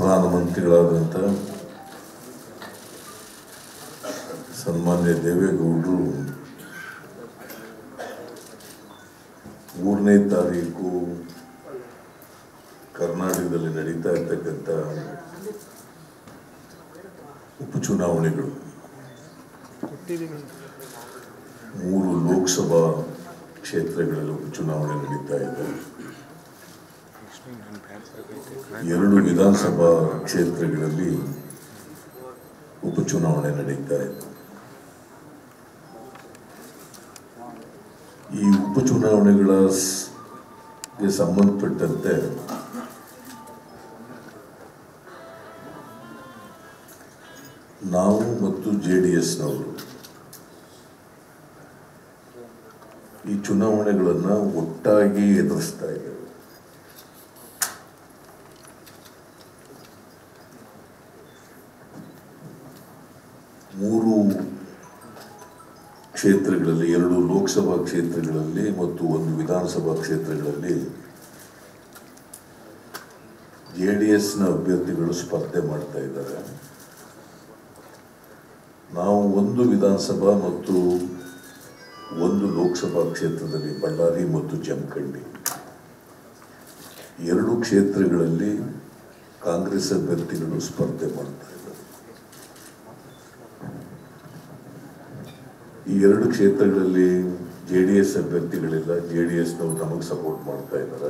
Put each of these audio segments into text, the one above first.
ಪ್ರಧಾನಮಂತ್ರಿಗಳಾದಂಥ ಸನ್ಮಾನ್ಯ ದೇವೇಗೌಡರು ಮೂರನೇ ತಾರೀಕು ಕರ್ನಾಟಕದಲ್ಲಿ ನಡೀತಾ ಇರ್ತಕ್ಕಂಥ ಉಪಚುನಾವಣೆಗಳು ಮೂರು ಲೋಕಸಭಾ ಕ್ಷೇತ್ರಗಳಲ್ಲಿ ಉಪಚುನಾವಣೆ ನಡೀತಾ ಇದೆ ಎರಡು ವಿಧಾನಸಭಾ ಕ್ಷೇತ್ರಗಳಲ್ಲಿ ಉಪಚುನಾವಣೆ ನಡೀತಾ ಇದೆ ಈ ಉಪಚುನಾವಣೆಗಳ ಸ್- ಗೆ ಸಂಬಂಧಪಟ್ಟಂತೆ ನಾವು ಮತ್ತು ಜೆ ಡಿ ಎಸ್ನವರು ಈ ಚುನಾವಣೆಗಳನ್ನು ಒಟ್ಟಾಗಿ ಎದುರಿಸ್ತಾ ಇದ್ದೇವೆ ಮೂರು ಕ್ಷೇತ್ರಗಳಲ್ಲಿ ಎರಡು ಲೋಕಸಭಾ ಕ್ಷೇತ್ರಗಳಲ್ಲಿ ಮತ್ತು ಒಂದು ವಿಧಾನಸಭಾ ಕ್ಷೇತ್ರಗಳಲ್ಲಿ ಜೆ ಡಿ ಎಸ್ನ ಅಭ್ಯರ್ಥಿಗಳು ಸ್ಪರ್ಧೆ ಮಾಡ್ತಾ ಇದ್ದಾರೆ ನಾವು ಒಂದು ವಿಧಾನಸಭಾ ಮತ್ತು ಒಂದು ಲೋಕಸಭಾ ಕ್ಷೇತ್ರದಲ್ಲಿ ಬಳ್ಳಾರಿ ಮತ್ತು ಜಮಖಂಡಿ ಎರಡು ಕ್ಷೇತ್ರಗಳಲ್ಲಿ ಕಾಂಗ್ರೆಸ್ ಅಭ್ಯರ್ಥಿಗಳು ಸ್ಪರ್ಧೆ ಮಾಡ್ತಾ ಇದ್ದಾರೆ ಈ ಎರಡು ಕ್ಷೇತ್ರಗಳಲ್ಲಿ ಜೆ ಡಿ ಎಸ್ ಅಭ್ಯರ್ಥಿಗಳಿಲ್ಲ ಜೆ ಡಿ ಎಸ್ನವರು ನಮಗೆ ಸಪೋರ್ಟ್ ಮಾಡ್ತಾ ಇದ್ದಾರೆ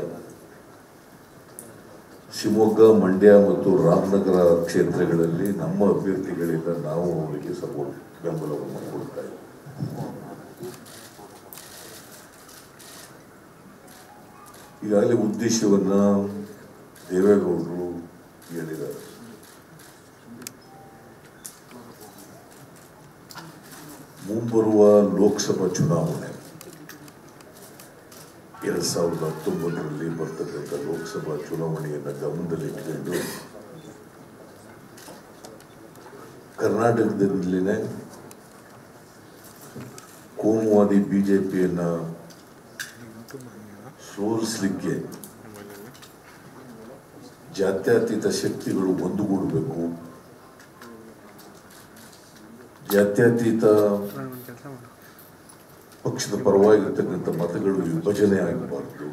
ಶಿವಮೊಗ್ಗ ಮಂಡ್ಯ ಮತ್ತು ರಾಮನಗರ ಕ್ಷೇತ್ರಗಳಲ್ಲಿ ನಮ್ಮ ಅಭ್ಯರ್ಥಿಗಳಿಂದ ನಾವು ಅವರಿಗೆ ಸಪೋರ್ಟ್ ಬೆಂಬಲವನ್ನು ಕೊಡ್ತಾ ಇದ್ದೀವಿ ಈಗಾಗಲೇ ಉದ್ದೇಶವನ್ನ ದೇವೇಗೌಡರು ಹೇಳಿದ್ದಾರೆ ಮುಂಬರುವ ಲೋಕಸಭಾ ಚುನಾವಣೆ ಎರಡ್ ಸಾವಿರದ ಹತ್ತೊಂಬತ್ತರಲ್ಲಿ ಬರ್ತಕ್ಕಂಥ ಲೋಕಸಭಾ ಚುನಾವಣೆಯನ್ನು ಗಮನದಲ್ಲಿಟ್ಟುಕೊಂಡು ಕರ್ನಾಟಕದಲ್ಲಿನೇ ಕೋಮುವಾದಿ ಬಿಜೆಪಿಯನ್ನ ಸೋಲಿಸಲಿಕ್ಕೆ ಜಾತ್ಯತೀತ ಶಕ್ತಿಗಳು ಒಂದುಗೂಡಬೇಕು ಜಾತ್ಯತೀತ ಪಕ್ಷದ ಪರವಾಗಿರ್ತಕ್ಕಂಥ ಮತಗಳು ವಿಭಜನೆ ಆಗಬಾರ್ದು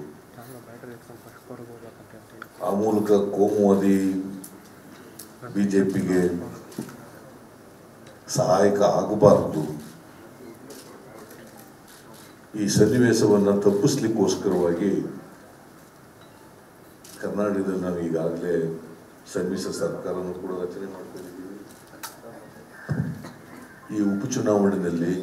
ಆ ಮೂಲಕ ಕೋಮುವಾದಿ ಬಿಜೆಪಿಗೆ ಸಹಾಯಕ ಆಗಬಾರದು ಈ ಸನ್ನಿವೇಶವನ್ನು ತಪ್ಪಿಸ್ಲಿಕ್ಕೋಸ್ಕರವಾಗಿ ಕರ್ನಾಟಕದಲ್ಲಿ ನಾವು ಈಗಾಗಲೇ ಸಮ್ಮಿಶ್ರ ಸರ್ಕಾರವನ್ನು ಕೂಡ ರಚನೆ ಮಾಡ್ಕೊಂಡಿದ್ದೀವಿ ಈ ಉಪಚುನಾವಣೆಯಲ್ಲಿ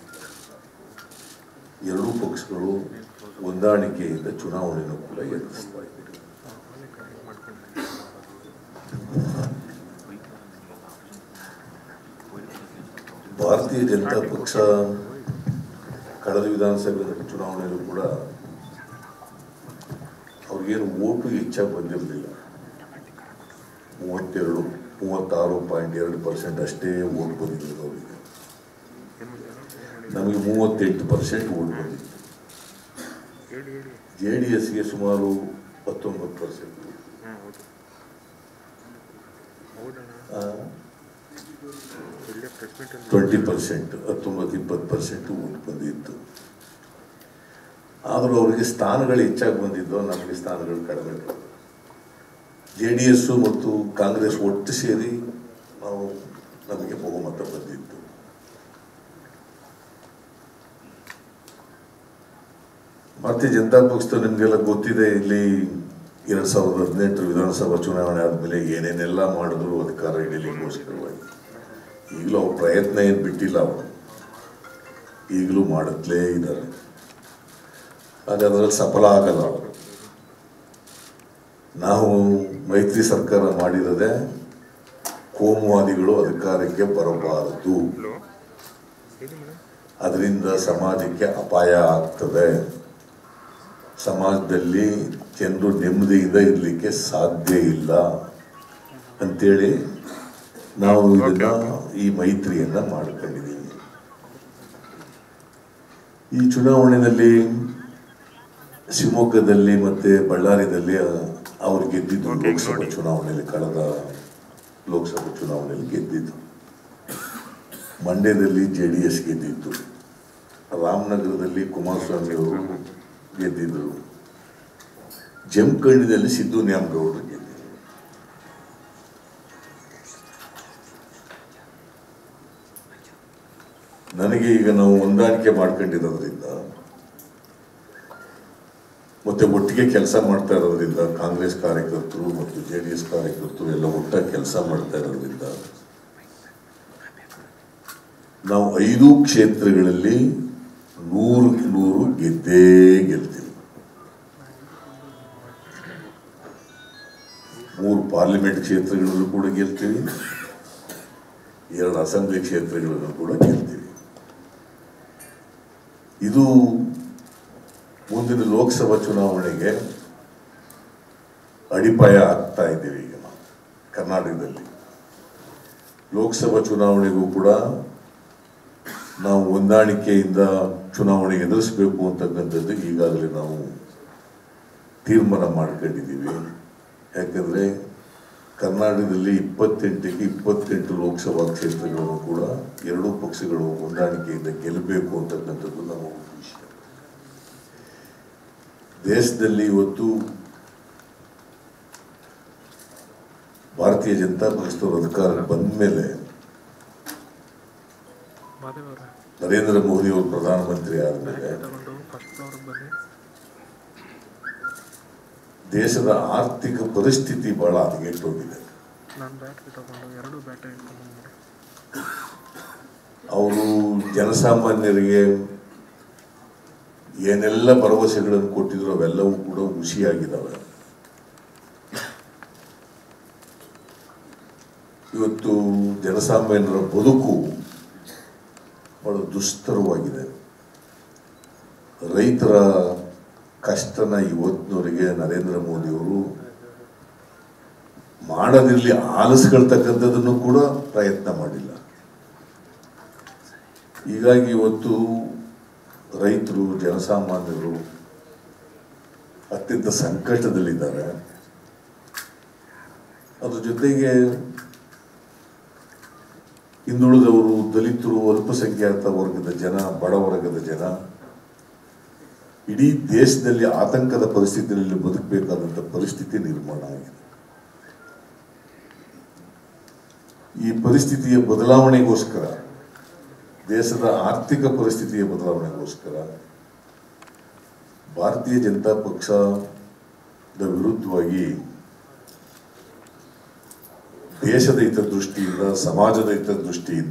ಎರಡೂ ಪಕ್ಷಗಳು ಹೊಂದಾಣಿಕೆಯಿಂದ ಚುನಾವಣೆಯನ್ನು ಕೂಡ ಎದುರಿಸ್ತಾ ಇದ್ದೀವಿ ಭಾರತೀಯ ಜನತಾ ಪಕ್ಷ ಕಳೆದ ವಿಧಾನಸಭೆ ಚುನಾವಣೆಯಲ್ಲೂ ಕೂಡ ಅವ್ರಿಗೇನು ಓಟು ಹೆಚ್ಚಾಗಿ ಬಂದಿರಲಿಲ್ಲ ಮೂವತ್ತೆರಡು ಮೂವತ್ತಾರು ಪಾಯಿಂಟ್ ಎರಡು ಪರ್ಸೆಂಟ್ ಅಷ್ಟೇ ಓಟ್ ಬಂದಿದ್ದು ಅವರಿಗೆ ನಮಗೆ ಮೂವತ್ತೆಂಟು ಪರ್ಸೆಂಟ್ ಓಟ್ ಬಂದಿತ್ತು ಜೆ ಡಿ ಎಸ್ಗೆ ಸುಮಾರು ಹತ್ತೊಂಬತ್ತು ಪರ್ಸೆಂಟ್ ಟ್ವೆಂಟಿ ಪರ್ಸೆಂಟ್ ಹತ್ತೊಂಬತ್ತು ಇಪ್ಪತ್ತು ಪರ್ಸೆಂಟ್ ಓಟ್ ಬಂದಿತ್ತು ಆದರೂ ಅವರಿಗೆ ಸ್ಥಾನಗಳು ಹೆಚ್ಚಾಗಿ ಬಂದಿದ್ದು ನಮಗೆ ಸ್ಥಾನಗಳು ಕಡಿಮೆ ಜೆ ಡಿ ಎಸ್ ಮತ್ತು ಕಾಂಗ್ರೆಸ್ ಒಟ್ಟು ಸೇರಿ ನಾವು ನಮಗೆ ಬಹುಮತ ಬಂದಿತ್ತು ಭಾರತೀಯ ಜನತಾ ಪಕ್ಷದ ನಿಮಗೆಲ್ಲ ಗೊತ್ತಿದೆ ಇಲ್ಲಿ ಎರಡ್ ಸಾವಿರದ ಹದಿನೆಂಟರ ವಿಧಾನಸಭಾ ಚುನಾವಣೆ ಆದಮೇಲೆ ಏನೇನೆಲ್ಲ ಮಾಡಿದ್ರು ಅಧಿಕಾರ ಹಿಡಿಯಲಿಕ್ಕೋಸ್ಕರವಾಗಿ ಈಗಲೂ ಅವ್ರ ಪ್ರಯತ್ನ ಏನು ಬಿಟ್ಟಿಲ್ಲ ಅವರು ಈಗಲೂ ಮಾಡುತ್ತಲೇ ಇದ್ದಾರೆ ಆದರೆ ಅದರಲ್ಲಿ ಸಫಲ ಆಗಲ್ಲ ಅವರು ನಾವು ಮೈತ್ರಿ ಸರ್ಕಾರ ಮಾಡಿರದೆ ಕೋಮುವಾದಿಗಳು ಅಧಿಕಾರಕ್ಕೆ ಬರಬಾರದು ಅದರಿಂದ ಸಮಾಜಕ್ಕೆ ಅಪಾಯ ಆಗ್ತದೆ ಸಮಾಜದಲ್ಲಿ ಜನರು ನೆಮ್ಮದಿಯಿಂದ ಇರಲಿಕ್ಕೆ ಸಾಧ್ಯ ಇಲ್ಲ ಅಂತೇಳಿ ನಾವು ಇದನ್ನ ಈ ಮೈತ್ರಿಯನ್ನ ಮಾಡ್ಕೊಂಡಿದ್ದೀವಿ ಈ ಚುನಾವಣೆಯಲ್ಲಿ ಶಿವಮೊಗ್ಗದಲ್ಲಿ ಮತ್ತೆ ಬಳ್ಳಾರಿಯಲ್ಲಿ ಅವ್ರು ಗೆದ್ದಿದ್ದು Okay, ಲೋಕಸಭಾ ನೋಡಿ. ಚುನಾವಣೆಯಲ್ಲಿ ಕಳೆದ ಲೋಕಸಭಾ ಚುನಾವಣೆಯಲ್ಲಿ ಗೆದ್ದಿದ್ದು ಮಂಡ್ಯದಲ್ಲಿ ಜೆ ಡಿ ಎಸ್ ಗೆದ್ದಿತ್ತು ರಾಮನಗರದಲ್ಲಿ ಕುಮಾರಸ್ವಾಮಿ ಅವರು ಗೆದ್ದಿದ್ರು ಜಮಖಂಡಿನಲ್ಲಿ ಸಿದ್ದು ನ್ಯಾಮಗೌಡರು ಗೆದ್ದಿದ್ರು ನನಗೆ ಈಗ ನಾವು ಹೊಂದಾಣಿಕೆ ಮಾಡ್ಕೊಂಡಿರೋದ್ರಿಂದ ಮತ್ತೆ ಒಟ್ಟಿಗೆ ಕೆಲಸ ಮಾಡ್ತಾ ಇರೋದ್ರಿಂದ ಕಾಂಗ್ರೆಸ್ ಕಾರ್ಯಕರ್ತರು ಮತ್ತು ಜೆ ಡಿ ಎಸ್ ಕಾರ್ಯಕರ್ತರು ಎಲ್ಲ ಒಟ್ಟಾಗಿ ಕೆಲಸ ಮಾಡ್ತಾ ಇರೋದ್ರಿಂದ ನಾವು ಐದು ಕ್ಷೇತ್ರಗಳಲ್ಲಿ ನೂರಕ್ಕೆ ನೂರು ಗೆದ್ದೇ ಗೆಲ್ತೀವಿ ಮೂರು ಪಾರ್ಲಿಮೆಂಟ್ ಕ್ಷೇತ್ರಗಳಲ್ಲೂ ಕೂಡ ಗೆಲ್ತೀವಿ ಎರಡು ಅಸೆಂಬ್ಲಿ ಕ್ಷೇತ್ರಗಳಲ್ಲೂ ಕೂಡ ಗೆಲ್ತೀವಿ ಇದು ಮುಂದಿನ ಲೋಕಸಭಾ ಚುನಾವಣೆಗೆ ಅಡಿಪಾಯ ಆಗ್ತಾ ಇದ್ದೀವಿ ಈಗ ನಾವು ಕರ್ನಾಟಕದಲ್ಲಿ ಲೋಕಸಭಾ ಚುನಾವಣೆಗೂ ಕೂಡ ನಾವು ಹೊಂದಾಣಿಕೆಯಿಂದ ಚುನಾವಣೆ ಎದುರಿಸಬೇಕು ಅಂತಕ್ಕಂಥದ್ದು ಈಗಾಗಲೇ ನಾವು ತೀರ್ಮಾನ ಮಾಡ್ಕೊಂಡಿದ್ದೀವಿ ಯಾಕಂದರೆ ಕರ್ನಾಟಕದಲ್ಲಿ ಇಪ್ಪತ್ತೆಂಟಕ್ಕೆ ಇಪ್ಪತ್ತೆಂಟು ಲೋಕಸಭಾ ಕ್ಷೇತ್ರಗಳನ್ನು ಕೂಡ ಎರಡೂ ಪಕ್ಷಗಳು ಹೊಂದಾಣಿಕೆಯಿಂದ ಗೆಲ್ಲಬೇಕು ಅಂತಕ್ಕಂಥದ್ದು ನಮ್ಮ ಉದ್ದೇಶ ದೇಶದಲ್ಲಿ ಇವತ್ತು ಭಾರತೀಯ ಜನತಾ ಪಕ್ಷದವರು ಅಧಿಕಾರ ಬಂದ ಮೇಲೆ ಮಾದೇವರ ನರೇಂದ್ರ ಮೋದಿ ಅವರು ಪ್ರಧಾನಮಂತ್ರಿ ಆದಮೇಲೆ ತಗೊಂಡು ಫಸ್ಟ್ ಫ್ಲೋರ್ಗೆ ಬನ್ನಿ ದೇಶದ ಆರ್ಥಿಕ ಪರಿಸ್ಥಿತಿ ಬಹಳ ಹದಗೆಟ್ಟೋಗಿದೆ ನಾನು ಬ್ಯಾಟ್ರಿ ತಗೊಂಡು ಎರಡು ಬ್ಯಾಟ್ರಿ ಇಟ್ಕೊಂಡು ಅವರು ಜನಸಾಮಾನ್ಯರಿಗೆ ಏನೆಲ್ಲ ಭರವಸೆಗಳನ್ನು ಕೊಟ್ಟಿದ್ರು ಅವೆಲ್ಲವೂ ಕೂಡ ಹುಸಿಯಾಗಿದ್ದಾವೆ ಇವತ್ತು ಜನಸಾಮಾನ್ಯರ ಬದುಕು ಬಹಳ ದುಸ್ತರವಾಗಿದೆ ರೈತರ ಕಷ್ಟನ ಇವತ್ತಿನವರೆಗೆ ನರೇಂದ್ರ ಮೋದಿಯವರು ಮಾಡದಿರಲಿ ಆಲಿಸ್ಕೊಳ್ತಕ್ಕಂಥದ್ದನ್ನು ಕೂಡ ಪ್ರಯತ್ನ ಮಾಡಿಲ್ಲ ಹೀಗಾಗಿ ಇವತ್ತು ರೈತರು ಜನಸಾಮಾನ್ಯರು ಅತ್ಯಂತ ಸಂಕಷ್ಟದಲ್ಲಿದ್ದಾರೆ ಅದ್ರ ಜೊತೆಗೆ ಹಿಂದುಳಿದವರು ದಲಿತರು ಅಲ್ಪಸಂಖ್ಯಾತ ವರ್ಗದ ಜನ ಬಡ ವರ್ಗದ ಜನ ಇಡೀ ದೇಶದಲ್ಲಿ ಆತಂಕದ ಪರಿಸ್ಥಿತಿಯಲ್ಲಿ ಬದುಕಬೇಕಾದಂಥ ಪರಿಸ್ಥಿತಿ ನಿರ್ಮಾಣ ಆಗಿದೆ ಈ ಪರಿಸ್ಥಿತಿಯ ಬದಲಾವಣೆಗೋಸ್ಕರ ದೇಶದ ಆರ್ಥಿಕ ಪರಿಸ್ಥಿತಿಯ ಬದಲಾವಣೆಗೋಸ್ಕರ ಭಾರತೀಯ ಜನತಾ ಪಕ್ಷದ ವಿರುದ್ಧವಾಗಿ ದೇಶದ ಹಿತದೃಷ್ಟಿಯಿಂದ ಸಮಾಜದ ಹಿತದೃಷ್ಟಿಯಿಂದ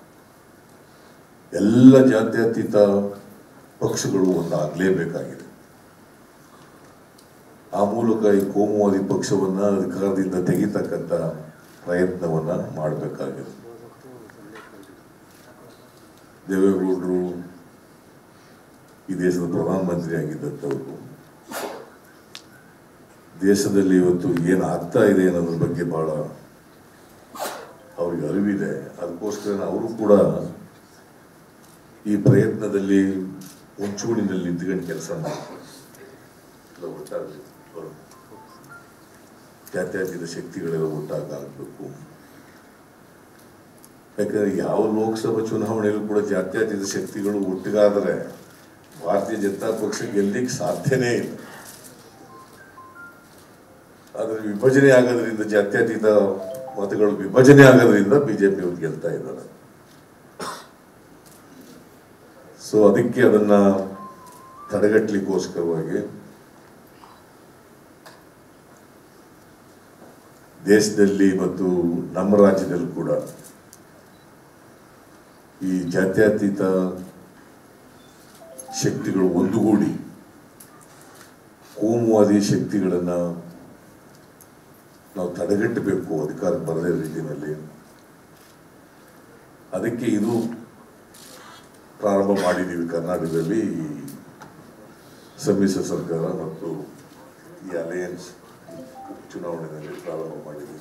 ಎಲ್ಲ ಜಾತ್ಯತೀತ ಪಕ್ಷಗಳು ಒಂದಾಗಲೇಬೇಕಾಗಿದೆ ಆ ಮೂಲಕ ಈ ಕೋಮುವಾದಿ ಪಕ್ಷವನ್ನ ಅಧಿಕಾರದಿಂದ ತೆಗಿತಕ್ಕಂಥ ಪ್ರಯತ್ನವನ್ನ ಮಾಡಬೇಕಾಗಿದೆ ದೇವೇಗೌಡರು ಈ ದೇಶದ ಪ್ರಧಾನಮಂತ್ರಿ ಆಗಿದ್ದಂಥವ್ರು ದೇಶದಲ್ಲಿ ಇವತ್ತು ಏನು ಆಗ್ತಾ ಇದೆ ಅನ್ನೋದ್ರ ಬಗ್ಗೆ ಬಹಳ ಅವ್ರಿಗೆ ಅರಿವಿದೆ ಅದಕ್ಕೋಸ್ಕರ ಅವರು ಕೂಡ ಈ ಪ್ರಯತ್ನದಲ್ಲಿ ಮುಂಚೂಣಿನಲ್ಲಿ ನಿಂತ್ಕೊಂಡು ಕೆಲಸ ಮಾಡ್ತಾರೆ ಎಲ್ಲ ಒಟ್ಟಾಗಿ ಬರೋದು. ಜಾತ್ಯತೀತ ಶಕ್ತಿಗಳೆಲ್ಲ ಒಟ್ಟಾಗಿ ಆಗಬೇಕು ಯಾಕಂದ್ರೆ ಯಾವ ಲೋಕಸಭಾ ಚುನಾವಣೆಯಲ್ಲೂ ಕೂಡ ಜಾತ್ಯತೀತ ಶಕ್ತಿಗಳು ಒಟ್ಟಿಗಾದರೆ ಭಾರತೀಯ ಜನತಾ ಪಕ್ಷ ಗೆಲ್ಲಿಕ್ಕೆ ಸಾಧ್ಯನೇ ಇಲ್ಲ ಆದ್ರೆ ವಿಭಜನೆ ಆಗೋದ್ರಿಂದ ಜಾತ್ಯತೀತ ಮತಗಳು ವಿಭಜನೆ ಆಗೋದ್ರಿಂದ ಬಿಜೆಪಿ ಅವ್ರು ಗೆಲ್ತಾ ಇದ್ದಾರೆ ಸೊ ಅದಕ್ಕೆ ಅದನ್ನ ತಡೆಗಟ್ಟಲಿಕ್ಕೋಸ್ಕರವಾಗಿ ದೇಶದಲ್ಲಿ ಮತ್ತು ನಮ್ಮ ರಾಜ್ಯದಲ್ಲಿ ಕೂಡ ಈ ಜಾತ್ಯತೀತ ಶಕ್ತಿಗಳು ಒಂದುಗೂಡಿ ಕೋಮುವಾದಿ ಶಕ್ತಿಗಳನ್ನ ನಾವು ತಡೆಗಟ್ಟಬೇಕು ಅಧಿಕಾರಕ್ಕೆ ಬರದೇ ರೀತಿಯಲ್ಲಿ ಅದಕ್ಕೆ ಇದು ಪ್ರಾರಂಭ ಮಾಡಿದ್ದೀವಿ ಕರ್ನಾಟಕದಲ್ಲಿ ಈ ಸಮ್ಮಿಶ್ರ ಸರ್ಕಾರ ಮತ್ತು ಈ ಅಲಯನ್ಸ್ ಚುನಾವಣೆಯಲ್ಲಿ ಪ್ರಾರಂಭ ಮಾಡಿದ್ದೀವಿ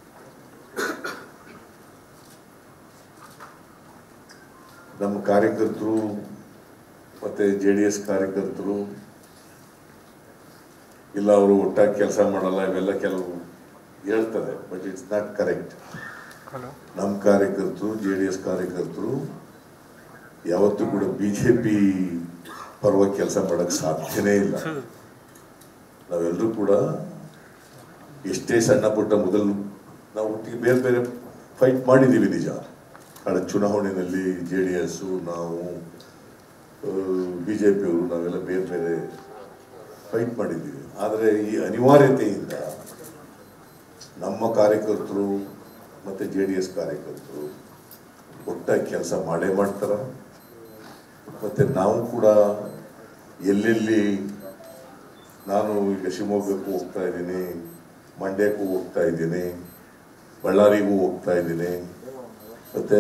ನಮ್ಮ ಕಾರ್ಯಕರ್ತರು ಮತ್ತೆ ಜೆ ಡಿ ಎಸ್ ಕಾರ್ಯಕರ್ತರು ಇಲ್ಲ ಅವರು ಒಟ್ಟಾಗಿ ಕೆಲಸ ಮಾಡಲ್ಲ ಇವೆಲ್ಲ ಕೆಲವು ಹೇಳ್ತಾರೆ but it's not correct hello ನಮ್ಮ ಕಾರ್ಯಕರ್ತರು ಜೆ ಡಿ ಎಸ್ ಕಾರ್ಯಕರ್ತರು ಯಾವತ್ತೂ ಕೂಡ ಬಿ ಜೆ ಪಿ ಪರವಾಗಿ ಕೆಲಸ ಮಾಡೋಕ್ಕೆ ಸಾಧ್ಯನೇ ಇಲ್ಲ ನಾವೆಲ್ಲರೂ ಕೂಡ ಎಷ್ಟೇ ಸಣ್ಣ ಪುಟ್ಟ ಮೊದಲು ನಾವು ಒಟ್ಟಿಗೆ ಬೇರೆ ಬೇರೆ ಫೈಟ್ ಮಾಡಿದ್ದೀವಿ ನಿಜ ಕಳೆದ ಚುನಾವಣೆಯಲ್ಲಿ ಜೆ ಡಿ ಎಸ್ಸು ನಾವು ಬಿ ಜೆ ಪಿಯವರು ನಾವೆಲ್ಲ ಬೇರೆ ಬೇರೆ ಫೈಟ್ ಮಾಡಿದ್ದೀವಿ ಆದರೆ ಈ ಅನಿವಾರ್ಯತೆಯಿಂದ ನಮ್ಮ ಕಾರ್ಯಕರ್ತರು ಮತ್ತು ಜೆ ಡಿ ಎಸ್ ಕಾರ್ಯಕರ್ತರು ಒಟ್ಟಾಗಿ ಕೆಲಸ ಮಾಡೇ ಮಾಡ್ತಾರೆ ಮತ್ತು ನಾವು ಕೂಡ ಎಲ್ಲೆಲ್ಲಿ ನಾನು ಈಗ ಶಿವಮೊಗ್ಗಕ್ಕೂ ಹೋಗ್ತಾ ಇದ್ದೀನಿ ಮಂಡ್ಯಕ್ಕೂ ಹೋಗ್ತಾ ಇದ್ದೀನಿ ಬಳ್ಳಾರಿಗೂ ಹೋಗ್ತಾ ಇದ್ದೀನಿ ಮತ್ತು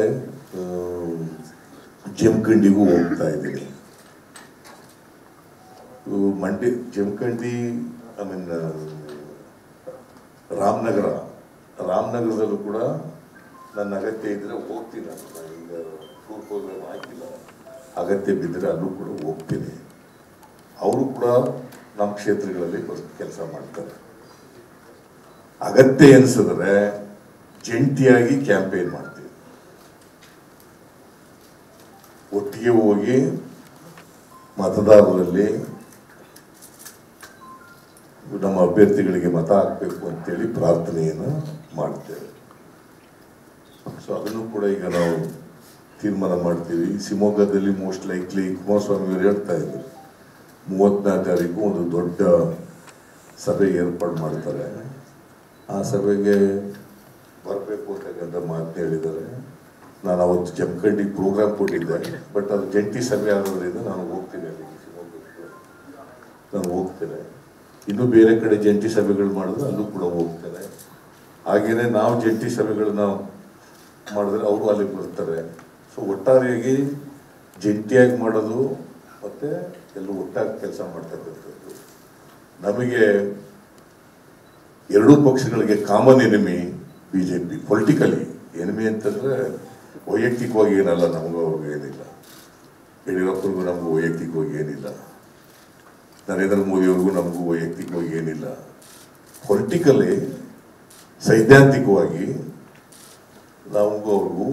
ಜಮಖಂಡಿಗೂ ಹೋಗ್ತಾ ಇದ್ದೀನಿ ಇವು ಮಂಡ್ಯ ಜಮಖಂಡಿ ಐ ಮೀನ್ ರಾಮನಗರ ರಾಮನಗರದಲ್ಲೂ ಕೂಡ ನನ್ನ ಅಗತ್ಯ ಇದ್ದರೆ ಹೋಗ್ತೀನಿ ನಾನು ನಾನು ಈಗ ಟೂರ್ ಪ್ರೋಗ್ರಾಮ್ ಹಾಕಿಲ್ಲ ಅಗತ್ಯ ಬಿದ್ದರೆ ಅಲ್ಲೂ ಕೂಡ ಹೋಗ್ತೀನಿ ಅವರು ಕೂಡ ನಮ್ಮ ಕ್ಷೇತ್ರಗಳಲ್ಲಿ ಕೆಲಸ ಮಾಡ್ತಾರೆ ಅಗತ್ಯ ಎನಿಸಿದ್ರೆ ಜಂಟಿಯಾಗಿ ಕ್ಯಾಂಪೇನ್ ಮಾಡ್ತೀವಿ ಒಟ್ಟಿಗೆ ಹೋಗಿ ಮತದಾರರಲ್ಲಿ ನಮ್ಮ ಅಭ್ಯರ್ಥಿಗಳಿಗೆ ಮತ ಹಾಕಬೇಕು ಅಂತೇಳಿ ಪ್ರಾರ್ಥನೆಯನ್ನು ಮಾಡ್ತೇವೆ ಸೊ ಅದನ್ನು ಕೂಡ ಈಗ ನಾವು ತೀರ್ಮಾನ ಮಾಡ್ತೀವಿ ಶಿವಮೊಗ್ಗದಲ್ಲಿ ಮೋಸ್ಟ್ ಲೈಕ್ಲಿ ಕುಮಾರಸ್ವಾಮಿ ಅವರು ಹೇಳ್ತಾ ಇದ್ರು ಮೂವತ್ತನೇ ತಾರೀಕು ಒಂದು ದೊಡ್ಡ ಸಭೆ ಏರ್ಪಾಡು ಮಾಡ್ತಾರೆ ಆ ಸಭೆಗೆ ಬರಬೇಕು ಅಂತಕ್ಕಂಥ ಮಾತು ಹೇಳಿದ್ದಾರೆ ನಾನು ಅವತ್ತು ಜಮಖಂಡಿ ಪ್ರೋಗ್ರಾಮ್ ಕೊಟ್ಟಿದ್ದೆ ಬಟ್ ಅದು ಜಂಟಿ ಸಭೆ ಆಗೋದ್ರಿಂದ ನಾನು ಹೋಗ್ತೀನಿ ಅಲ್ಲಿಗೆ ಶಿವಮೊಗ್ಗಕ್ಕೆ ನಾನು ಹೋಗ್ತೇನೆ ಇನ್ನು ಬೇರೆ ಕಡೆ ಜಂಟಿ ಸಭೆಗಳು ಮಾಡಿದ್ರೆ ಅಲ್ಲೂ ಕೂಡ ಹೋಗ್ತೇನೆ ಹಾಗೇನೆ ನಾವು ಜಂಟಿ ಸಭೆಗಳನ್ನ ಮಾಡಿದ್ರೆ ಅವರು ಅಲ್ಲಿಗೆ ಬರ್ತಾರೆ ಸೊ ಒಟ್ಟಾರೆಯಾಗಿ ಜಂಟಿಯಾಗಿ ಮಾಡೋದು ಮತ್ತೆ ಎಲ್ಲರೂ ಒಟ್ಟಾಗಿ ಕೆಲಸ ಮಾಡ್ತಕ್ಕಂಥದ್ದು ನಮಗೆ ಎರಡೂ ಪಕ್ಷಗಳಿಗೆ common enemy B J P politically enemy ಅಂತಂದ್ರೆ ವೈಯಕ್ತಿಕವಾಗಿ ಏನಲ್ಲ ನಮಗೂ ಅವ್ರಿಗೂ ಏನಿಲ್ಲ ಯಡಿಯೂರಪ್ಪರಿಗೂ ನಮಗೂ ವೈಯಕ್ತಿಕವಾಗಿ ಏನಿಲ್ಲ ನರೇಂದ್ರ ಮೋದಿಯವ್ರಿಗೂ ನಮಗೂ ವೈಯಕ್ತಿಕವಾಗಿ ಏನಿಲ್ಲ ಪೊಲಿಟಿಕಲಿ ಸೈದ್ಧಾಂತಿಕವಾಗಿ ನಮಗೂ ಅವ್ರಿಗೂ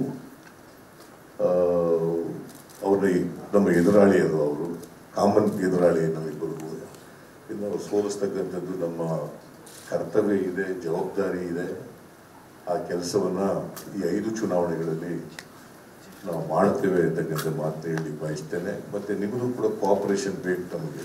ಅವ್ರ ನಮ್ಮ ಎದುರಾಳಿ ಅದು ಅವರು ಕಾಮನ್ ಎದುರಾಳಿ ನಮ್ಮಿಬ್ಬರಿಗೂ ಇನ್ನು ಅವ್ರು ಸೋಲಿಸ್ತಕ್ಕಂಥದ್ದು ನಮ್ಮ ಕರ್ತವ್ಯ ಇದೆ ಜವಾಬ್ದಾರಿ ಇದೆ ಆ ಕೆಲಸವನ್ನ ಈ ಐದು ಚುನಾವಣೆಗಳಲ್ಲಿ ನಾವು ಮಾಡ್ತೇವೆ ಅಂತಕ್ಕಂಥ ಮಾತು ಹೇಳಿ ಬಯಸ್ತೇನೆ ಮತ್ತೆ ನಿಮಗೂ ಕೂಡ ಕೋಆಪರೇಷನ್ ಬೇಕು ನಮಗೆ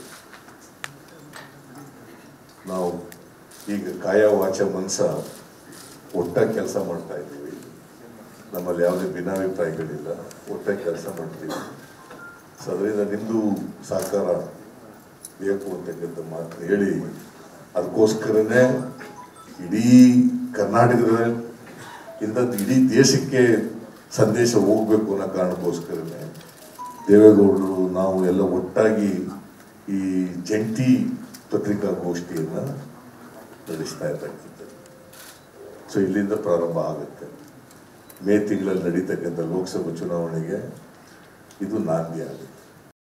ನಾವು ಈಗ ಕಾಯ ವಾಚ ಮನಸ ಒಟ್ಟಾಗಿ ಕೆಲಸ ಮಾಡ್ತಾ ಇದ್ದೀವಿ ನಮ್ಮಲ್ಲಿ ಯಾವುದೇ ಭಿನ್ನಾಭಿಪ್ರಾಯಗಳಿಲ್ಲ ಒಟ್ಟಾಗಿ ಕೆಲಸ ಮಾಡ್ತೀವಿ ಸೊ ಅದರಿಂದ ನಿಮ್ಮದು ಸಹಕಾರ ಬೇಕು ಅಂತಕ್ಕಂಥ ಮಾತನ್ನ ಹೇಳಿ ಅದಕ್ಕೋಸ್ಕರನೇ ಇಡೀ ಕರ್ನಾಟಕದ ಇಂದ ಇಡೀ ದೇಶಕ್ಕೆ ಸಂದೇಶ ಹೋಗ್ಬೇಕು ಅನ್ನೋ ಕಾರಣಕ್ಕೋಸ್ಕರನೇ ದೇವೇಗೌಡರು ನಾವು ಎಲ್ಲ ಒಟ್ಟಾಗಿ ಈ ಜಂಟಿ ಪತ್ರಿಕಾಗೋಷ್ಠಿಯನ್ನು ನಡೆಸ್ತಾ ಇರ್ತಕ್ಕಂಥದ್ದು ಸೊ ಇಲ್ಲಿಂದ ಪ್ರಾರಂಭ ಆಗುತ್ತೆ ಮೇ ತಿಂಗಳಲ್ಲಿ ನಡೀತಕ್ಕಂಥ ಲೋಕಸಭಾ ಚುನಾವಣೆಗೆ ಇದು ನಾಂದಿ ಆಗುತ್ತೆ